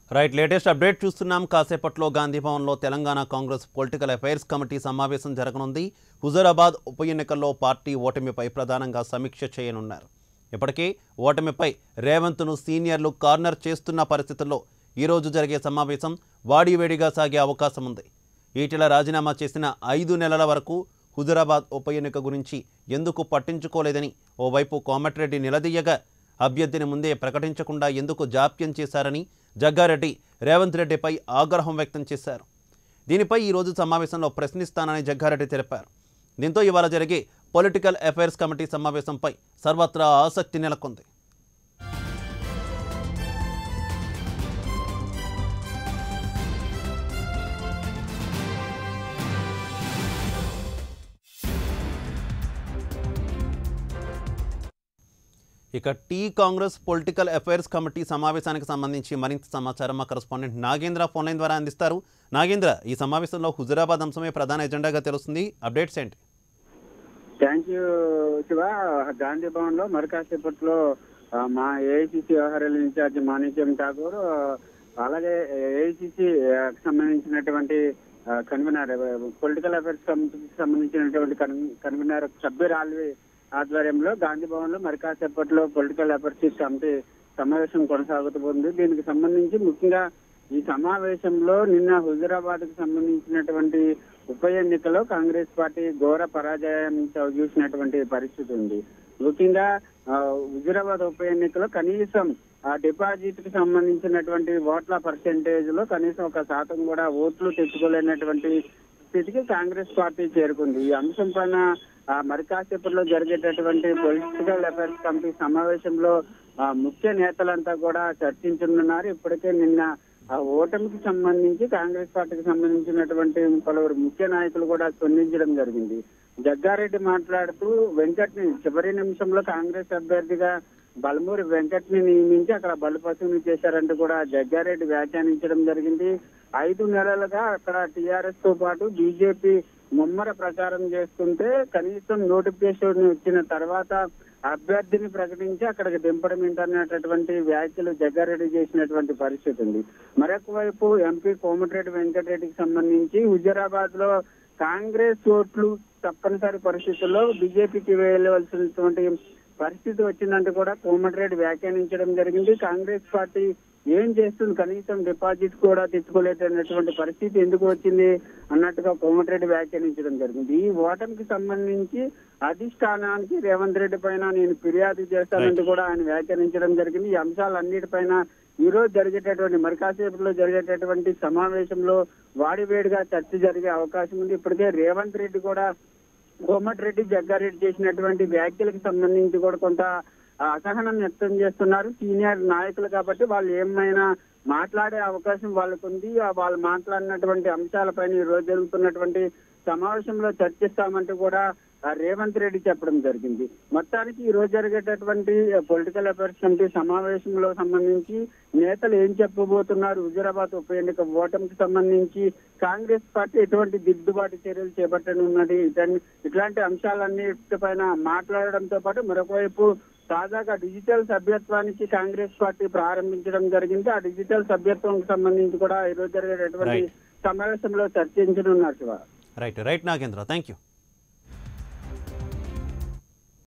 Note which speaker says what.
Speaker 1: Right latest update చూస్తున్నాం కాసేపట్లో గాంధీ భవన్లో Telangana Congress political affairs committee సమావేశం జరగనుంది హుజూరాబాద్ ఉప ఎన్నికల్లో పార్టీ ఓటమిపై ప్రధానంగా సమీక్ష చేయనున్నారు ఇప్పటికే ఓటమిపై రేవంత్ను సీనియర్లు కార్నర్ చేస్తున్న పరిస్థితుల్లో ఈరోజు జరిగే సమావేశం వాడివేడిగా సాగే అవకాశం ఉంది ఈటెల రాజీనామా చేసిన ఐదు నెలల వరకు హుజూరాబాద్ ఉప ఎన్నిక గురించి ఎందుకు పట్టించుకోలేదని ఓవైపు కోమటిరెడ్డి నిలదీయగా అభ్యర్థిని ముందే ప్రకటించకుండా ఎందుకు జాప్యం చేశారని జగ్గారెడ్డి రేవంత్ రెడ్డిపై ఆగ్రహం వ్యక్తం చేశారు దీనిపై ఈరోజు సమావేశంలో ప్రశ్నిస్తానని జగ్గారెడ్డి తెలిపారు దీంతో ఇవాళ జరిగే పొలిటికల్ అఫైర్స్ కమిటీ సమావేశంపై సర్వత్రా ఆసక్తి నెలకొంది ఇక T Congress political affairs committee సమావేశానికి సంబంధించి మరింత సమాచారం మా కరెస్పాండెంట్ నాగేంద్ర ఫోన్ లైన్ ద్వారా అందిస్తారు నాగేంద్ర ఈ సమావేశంలో హుజురాబాద్ అంశమే ప్రధాన ఎజెండాగా తెలుస్తుంది అప్డేట్స్ ఏంటి
Speaker 2: థ్యాంక్ యూ శివ గాంధీ భవన్ లో మరి కాసేపట్లో ఆ, మా ఏఐసిసి వ్యవహారాల ఇన్ఛార్జ్ మాణిక్యం ఠాకూర్ ఆ, అలాగే ఏఐసిసి సంబంధించినటువంటి కన్వీనర్ పొలిటికల్ అఫైర్స్ కమిటీకి సంబంధించినటువంటి కన్వీనర్ సబ్బీర్ ఆల్వి ఆధ్వర్యంలో గాంధీ భవన్ లో మరి కాసేపట్లో పొలిటికల్ అఫైర్స్ కమిటీ సమావేశం కొనసాగుతుంది దీనికి సంబంధించి ముఖ్యంగా ఈ సమావేశంలో నిన్న హుజురాబాద్ కు సంబంధించినటువంటి ఉప ఎన్నికలో కాంగ్రెస్ పార్టీ ఘోర పరాజయం చవి చూసినటువంటి పరిస్థితి ఉంది ముఖ్యంగా ఆ, హుజురాబాద్ ఉప ఎన్నికలో కనీసం ఆ డిపాజిట్ కి సంబంధించినటువంటి ఓట్ల పర్సెంటేజ్ లో కనీసం ఒక శాతం కూడా ఓట్లు తెచ్చుకోలేనటువంటి స్థితికి కాంగ్రెస్ పార్టీ చేరుకుంది ఈ అంశం పైన ఆ, మరి కాసేపట్లో జరిగేటటువంటి పొలిటికల్ అఫైర్స్ కమిటీ సమావేశంలో ఆ, ముఖ్య నేతలంతా కూడా చర్చించనున్నారు ఇప్పటికే నిన్న ఆ ఓటమికి సంబంధించి కాంగ్రెస్ పార్టీకి సంబంధించినటువంటి పలువురు ముఖ్య నాయకులు కూడా స్పందించడం జరిగింది జగ్గారెడ్డి మాట్లాడుతూ వెంకట్ని చివరి నిమిషంలో కాంగ్రెస్ అభ్యర్థిగా బలమూరి వెంకట్ని నియమించి అక్కడ బలిపశువుని చేశారంటూ కూడా జగ్గారెడ్డి వ్యాఖ్యానించడం జరిగింది ఐదు నెలలుగా అక్కడ టిఆర్ఎస్ తో పాటు బీజేపీ ముమ్మర ప్రచారం చేస్తుంటే కనీసం నోటిఫికేషన్ ఇచ్చిన తర్వాత అభ్యర్థిని ప్రకటించి అక్కడికి దింపడం ఏంటనేటటువంటి వ్యాఖ్యలు జగ్గారెడ్డి చేసినటువంటి పరిస్థితి ఉంది మరొక వైపు ఎంపీ కోమటిరెడ్డి వెంకటరెడ్డికి సంబంధించి హుజరాబాద్ లో కాంగ్రెస్ ఓట్లు తప్పనిసరి పరిస్థితుల్లో బీజేపీకి వెళ్ళవలసినటువంటి పరిస్థితి వచ్చిందంటే కూడా కోమటిరెడ్డి వ్యాఖ్యానించడం జరిగింది కాంగ్రెస్ పార్టీ ఏం చేస్తుంది కనీసం డిపాజిట్ కూడా తెచ్చుకోలేదన్నటువంటి పరిస్థితి ఎందుకు వచ్చింది అన్నట్టుగా కోమటిరెడ్డి వ్యాఖ్యానించడం జరిగింది ఈ ఓటమికి సంబంధించి అధిష్టానానికి రేవంత్ రెడ్డి పైన నేను ఫిర్యాదు చేస్తానంటూ కూడా ఆయన వ్యాఖ్యానించడం జరిగింది ఈ అంశాలన్నిటిపైన ఈ రోజు జరిగేటటువంటి మరి కాసేపట్లో జరిగేటటువంటి సమావేశంలో వాడివేడిగా చర్చ జరిగే అవకాశం ఉంది ఇప్పటికే రేవంత్ రెడ్డి కూడా కోమటిరెడ్డి జగ్గారెడ్డి చేసినటువంటి వ్యాఖ్యలకు సంబంధించి కూడా కొంత ఆ, అసహనం వ్యక్తం చేస్తున్నారు సీనియర్ నాయకులు కాబట్టి వాళ్ళు ఏమైనా మాట్లాడే అవకాశం వాళ్ళకు ఉంది ఆ వాళ్ళు మాట్లాడినటువంటి అంశాలపైన ఈ రోజు జరుగుతున్నటువంటి సమావేశంలో చర్చిస్తామంటూ కూడా ఆ, రేవంత్ రెడ్డి చెప్పడం జరిగింది మొత్తానికి ఈ రోజు జరిగేటటువంటి పొలిటికల్ అఫైర్స్ కమిటీ సమావేశంలో సంబంధించి నేతలు ఏం చెప్పబోతున్నారు హుజురాబాద్ ఉప ఎన్నిక ఓటమికి సంబంధించి కాంగ్రెస్ పార్టీ ఎటువంటి దిద్దుబాటు చర్యలు చేపట్టనున్నది ఇటన్- ఇట్లాంటి అంశాలన్నిటిపైన మాట్లాడడంతో పాటు మరొక వైపు తాజాగా డిజిటల్ సభ్యత్వానికి కాంగ్రెస్ పార్టీ ప్రారంభించడం జరిగింది ఆ డిజిటల్ సభ్యత్వం సంబంధించి కూడా ఈ రోజు జరిగేటటువంటి
Speaker 1: Right.
Speaker 2: సమావేశంలో చర్చించనున్నారు Shiva
Speaker 1: right right Nagendra thank you